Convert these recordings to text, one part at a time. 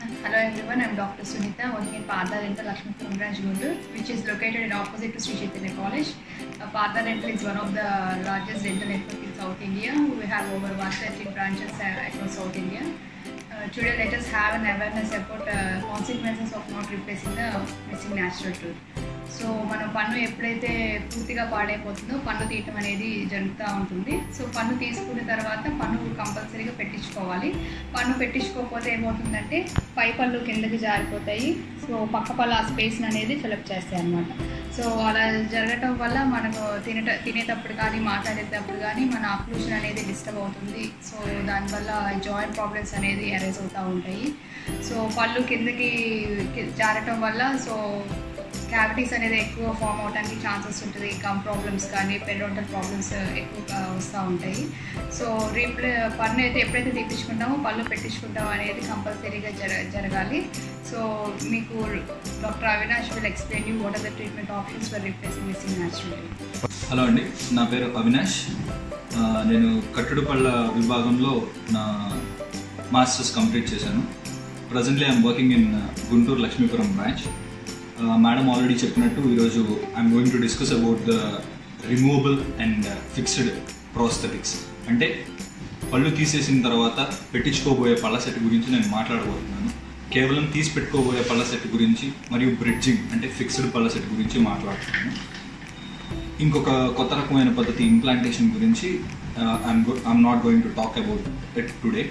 Hello everyone, I'm Dr. Sunita working in Partha Dental Lakshmipuram branch Guntur, which is located in opposite to Sri Chaitanya College. Uh, Partha Dental is one of the largest dental network in South India. We have over 130 branches uh, across South India. Uh, today let us have an awareness about uh, consequences of not replacing the missing natural tooth. So మనం పన్ను ఎప్పుడైతే పూర్తిగా పాడైపోతుందో పన్ను తీయటం అనేది జరుగుతూ ఉంటుంది so పన్ను తీసుకున్న తర్వాత పన్ను కంపల్సరీగా పెట్టించుకోవాలి పన్ను పెట్టించుకోకపోతే ఏమవుతుందంటే పై పళ్ళు కిందకి జారిపోతాయి సో పక్క పళ్ళు ఆ స్పేస్ అనేది ఫిలప్ చేస్తాయి అనమాట సో అలా జరగటం వల్ల మనకు తినేట తినేటప్పుడు కానీ మాట్లాడేటప్పుడు కానీ మన అక్లూషన్ అనేది డిస్టర్బ్ అవుతుంది సో దానివల్ల జాయింట్ ప్రాబ్లమ్స్ అనేది అరైజ్ అవుతూ ఉంటాయి సో పళ్ళు కిందకి కి- జారటం వల్ల సో క్యావిటీస్ అనేది ఎక్కువ ఫామ్ అవడానికి ఛాన్సెస్ ఉంటుంది గమ్ ప్రాబ్లమ్స్ కానీ పెరోటల్ ప్రాబ్లమ్స్ ఎక్కువగా వస్తూ ఉంటాయి సో రీప్లే పన్ను అయితే ఎప్పుడైతే తీపించుకుంటామో పళ్ళు పెట్టించుకుంటామో అనేది కంపల్సరీగా జర జరగాలి సో మీకు doctor Avinash will explain you what are the treatment options for replacing missing natural hello అండి నా పేరు అవినాష్ ఆ, నేను కట్టడు పళ్ళ విభాగంలో నా మాస్టర్స్ కంప్లీట్ చేశాను presently I'm working in Guntur Lakshmipuram branch madam already చెప్పినట్టు ఈరోజు I'm going to discuss about the removable and fixed prosthetics అంటే పళ్ళు తీసేసిన తర్వాత పెట్టించుకోబోయే పళ్ళ సెట్ గురించి నేను మాట్లాడబోతున్నాను కేవలం తీసి పెట్టుకోబోయే పళ్ళ సెట్ గురించి మరియు బ్రిడ్జింగ్ అంటే ఫిక్స్డ్ పళ్ళ సెట్ గురించి మాట్లాడుతున్నాను ఇంకొక కొత్త రకమైన పద్ధతి ఇంప్లాంటేషన్ గురించి I'm not going to talk about it today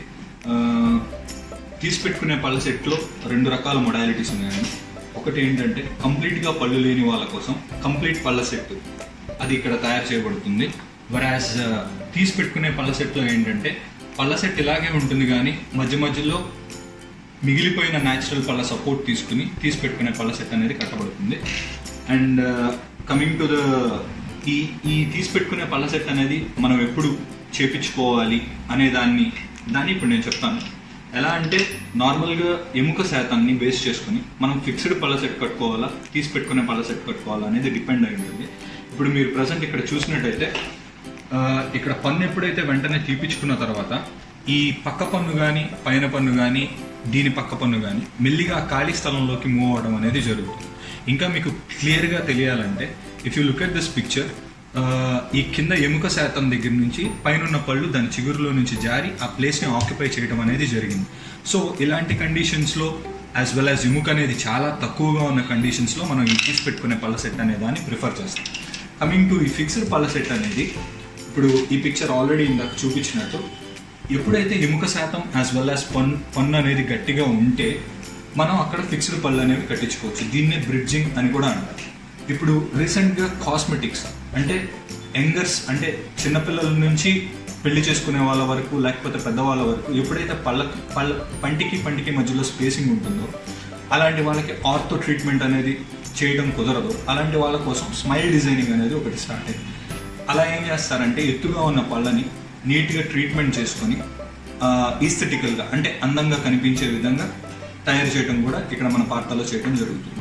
తీసి పెట్టుకునే పళ్ళ సెట్లో రెండు రకాల మొడాలిటీస్ ఉన్నాయండి ఒకటి ఏంటంటే కంప్లీట్గా పళ్ళు లేని వాళ్ళ కోసం కంప్లీట్ పళ్ళ సెట్ అది ఇక్కడ తయారు చేయబడుతుంది వరాజ్ తీసి పెట్టుకునే పళ్ళ సెట్లో ఏంటంటే పళ్ళ సెట్ ఇలాగే ఉంటుంది కానీ మధ్య మధ్యలో మిగిలిపోయిన న్యాచురల్ పళ్ళ సపోర్ట్ తీసుకుని తీసి పెట్టుకునే పళ్ళ సెట్ అనేది కట్టబడుతుంది అండ్ కమింగ్ టు ద ఈ ఈ తీసి పెట్టుకునే పళ్ళ సెట్ అనేది మనం ఎప్పుడు చేపించుకోవాలి అనే దాన్ని దాన్ని ఇప్పుడు నేను చెప్తాను ఎలా అంటే నార్మల్గా ఎముక శాతాన్ని బేస్ చేసుకుని మనం ఫిక్స్డ్ పళ్ళ సెట్ కట్టుకోవాలా తీసి పెట్టుకునే పళ్ళ సెట్ కట్టుకోవాలా అనేది డిపెండ్ అయి ఉంటుంది ఇప్పుడు మీరు ప్రజెంట్ ఇక్కడ చూసినట్టయితే ఆ, ఇక్కడ పన్ను ఎప్పుడైతే వెంటనే తీపించుకున్న తర్వాత ఈ పక్క పన్ను కానీ పైన పన్ను కానీ దీని పక్క పన్ను కానీ మెల్లిగా ఆ ఖాళీ స్థలంలోకి మూవ్ అవడం అనేది జరుగుతుంది ఇంకా మీకు క్లియర్గా తెలియాలంటే if you look at this picture ఈ కింద ఎముక శాతం దగ్గర నుంచి పైన పళ్ళు దాని చిగురులో నుంచి జారి ఆ ప్లేస్ని ఆక్యుపై చేయడం అనేది జరిగింది సో ఇలాంటి కండిషన్స్లో యాజ్ వెల్ యాజ్ ఎముక అనేది చాలా తక్కువగా ఉన్న కండిషన్స్లో మనం ఈ తీసి పెట్టుకునే పళ్ళ సెట్ అనే దాన్ని ప్రిఫర్ చేస్తాం కమింగ్ టు ఈ ఫిక్స్డ్ పళ్ళ సెట్ అనేది ఇప్పుడు ఈ పిక్చర్ ఆల్రెడీ ఇందాక చూపించినట్టు ఎప్పుడైతే ఎముక శాతం యాజ్ వెల్ యాజ్ పన్ పన్ను అనేది గట్టిగా ఉంటే మనం అక్కడ ఫిక్స్డ్ పళ్ళు అనేవి కట్టించుకోవచ్చు దీన్నే బ్రిడ్జింగ్ అని కూడా అంటారు ఇప్పుడు రీసెంట్గా కాస్మెటిక్స్ అంటే యంగర్స్ అంటే చిన్నపిల్లల నుంచి పెళ్లి చేసుకునే వాళ్ళ వరకు లేకపోతే పెద్దవాళ్ళ వరకు ఎప్పుడైతే పళ్ళ పళ్ళ పంటికి పంటికి మధ్యలో స్పేసింగ్ ఉంటుందో అలాంటి వాళ్ళకి ఆర్థో ట్రీట్మెంట్ అనేది చేయడం కుదరదు అలాంటి వాళ్ళ కోసం స్మైల్ డిజైనింగ్ అనేది ఒకటి స్టార్ట్ అయింది అలా ఏం చేస్తారంటే ఎత్తుగా ఉన్న పళ్ళని నీట్గా ట్రీట్మెంట్ చేసుకొని ఈస్థెటికల్గా అంటే అందంగా కనిపించే విధంగా తయారు చేయడం కూడా ఇక్కడ మన పార్తలో చేయడం జరుగుతుంది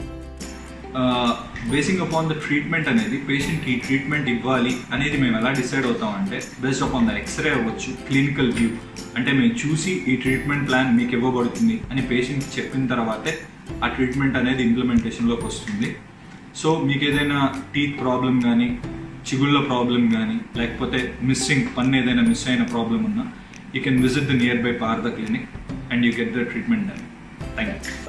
బేసింగ్ అపాన్ ద ట్రీట్మెంట్ అనేది పేషెంట్కి ఈ ట్రీట్మెంట్ ఇవ్వాలి అనేది మేము ఎలా డిసైడ్ అవుతాం అంటే బేస్డ్ అపాన్ ద ఎక్స్రే అవ్వచ్చు క్లినికల్ వ్యూ అంటే మేము చూసి ఈ ట్రీట్మెంట్ ప్లాన్ మీకు ఇవ్వబడుతుంది అని పేషెంట్ చెప్పిన తర్వాతే ఆ ట్రీట్మెంట్ అనేది ఇంప్లిమెంటేషన్లోకి వస్తుంది సో మీకు ఏదైనా టీత్ ప్రాబ్లం కానీ చిగుళ్ళ ప్రాబ్లం కానీ లేకపోతే మిస్సింగ్ పన్ను ఏదైనా మిస్ అయిన ప్రాబ్లం ఉన్నా you can visit the nearby Partha clinic and you get the treatment done thank you